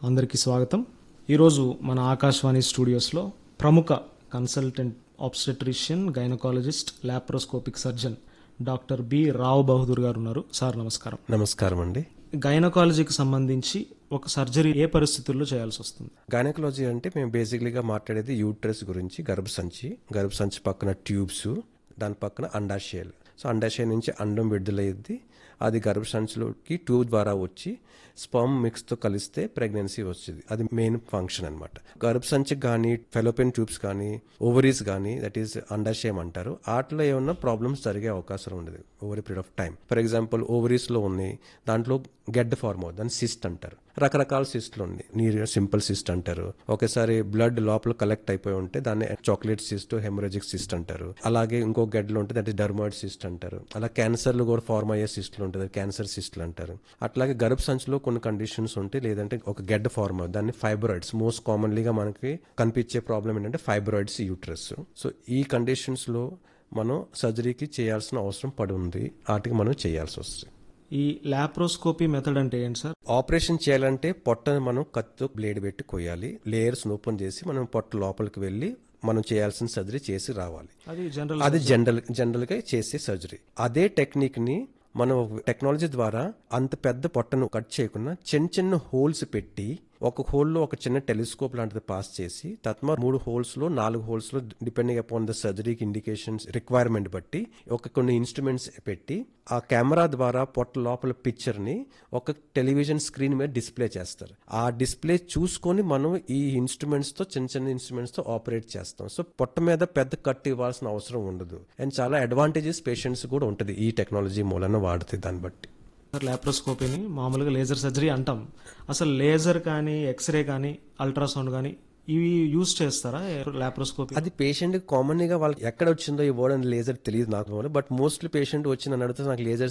అందరికీ స్వాగతం ఈరోజు మన ఆకాశవాణి స్టూడియోస్లో ప్రముఖ consultant obstetrician gynaecologist laparoscopic surgeon doctor B Rao Bahadur గారు ఉన్నారు సార్ నమస్కారం నమస్కారం అండి గైనకాలజీకి సంబంధించి ఒక సర్జరీ ఏ పరిస్థితుల్లో చేయాల్సి వస్తుంది గైనకాలజీ అంటే మేము బేసిక్లీగా మాట్లాడేది యూట్రస్ గురించి గర్భసంచి గర్భసంచి పక్కన ట్యూబ్స్ దాని పక్కన అండాశయాలు సో అండాశయం నుంచి అండం విడుదలయ్యేది అది గర్భసంచిలోకి ట్యూబ్ ద్వారా వచ్చి స్పర్మ్ మిక్స్తో కలిస్తే ప్రెగ్నెన్సీ వచ్చింది అది మెయిన్ ఫంక్షన్ అనమాట గర్భసంచికి కానీ ఫెలోపియన్ ట్యూబ్స్ కానీ ఓవరీస్ కానీ దట్ ఈస్ అండాశయం అంటారు వాటిలో ఏమన్నా ప్రాబ్లమ్స్ జరిగే అవకాశం ఉండదు over period of time for example ఓవరీస్లో ఉన్నాయి దాంట్లో గెడ్ ఫార్మ్ అవుతుంది దాన్ని సిస్ట్ అంటారు రకరకాల సిస్ట్లు ఉన్నాయి నీరు సింపుల్ సిస్ట్ అంటారు ఒకసారి బ్లడ్ లోపల కలెక్ట్ అయిపోయి ఉంటే దాన్ని చాక్లెట్ సిస్ట్ హెమరేజిక్ సిస్ట్ అంటారు అలాగే ఇంకో గడ్డలు ఉంటే దట్ డర్మాయిడ్ సిస్ట్ అంటారు అలా క్యాన్సర్లు కూడా ఫార్మ్ అయ్యే సిస్ట్లు ఉంటుంది క్యాన్సర్ సిస్ట్లు అంటారు అట్లాగే గర్భ సంచిలో కొన్ని కండిషన్స్ ఉంటాయి లేదంటే ఒక గెడ్డ ఫార్మ్ అవుతుంది దాన్ని ఫైబ్రాయిడ్స్ మోస్ట్ కామన్లీగా మనకి కనిపించే ప్రాబ్లం ఏంటంటే ఫైబ్రాయిడ్స్ యూట్రస్ సో ఈ కండిషన్స్ లో మనం సర్జరీకి చేయాల్సిన అవసరం పడి ఉంది వాటికి మనం చేయాల్సి వస్తుంది ఈ లాప్రోస్కోపీ మెథడ్ అంటే ఏంటి సార్ ఆపరేషన్ చేయాలంటే పొట్టని మనం కత్తితో బ్లేడ్ పెట్టి కొయ్యాలి లేయర్స్ ఓపెన్ చేసి మనం పొట్ట లోపలికి వెళ్ళి మనం చేయాల్సిన సర్జరీ చేసి రావాలి అది జనరల్ అది జనరల్ జనరల్ గా చేసే సర్జరీ అదే టెక్నిక్ ని మనం టెక్నాలజీ ద్వారా అంత పెద్ద పొట్టను కట్ చేయకుండా చిన్న చిన్న హోల్స్ పెట్టి ఒక హోల్లో ఒక చిన్న టెలిస్కోప్ లాంటిది పాస్ చేసి తత్మా మూడు హోల్స్ లో నాలుగు హోల్స్ లో డిపెండింగ్ అపాన్ ద సర్జరీకి ఇండికేషన్స్ రిక్వైర్మెంట్ బట్టి ఒక కొన్ని ఇన్స్ట్రుమెంట్స్ పెట్టి ఆ కెమెరా ద్వారా పొట్ట లోపల పిక్చర్ ని ఒక టెలివిజన్ స్క్రీన్ మీద డిస్ప్లే చేస్తారు ఆ డిస్ప్లే చూసుకొని మనం ఈ ఇన్స్ట్రుమెంట్స్ తో చిన్న చిన్న ఇన్స్ట్రుమెంట్స్ తో ఆపరేట్ చేస్తాం సో పొట్ట మీద పెద్ద కట్ ఇవ్వాల్సిన అవసరం ఉండదు అండ్ చాలా అడ్వాంటేజెస్ పేషెంట్స్ కూడా ఉంటుంది ఈ టెక్నాలజీ మూలన వాడితే దాన్ని బట్టి లాప్రోస్కోపీని మామూలుగా లేజర్ సర్జరీ అంటాం అసలు లేజర్ కానీ ఎక్స్రే కానీ అల్ట్రాసౌండ్ కానీ ఇవి యూజ్ చేస్తారా లాప్రోస్కోపీ అది పేషెంట్ కామన్ గా వాళ్ళకి ఎక్కడ వచ్చిందో ఈ వర్డ్ అని లేజర్ తెలియదు నాకు బట్ మోస్ట్లీ పేషెంట్ వచ్చి నన్ను అడిగితే నాకు లేజర్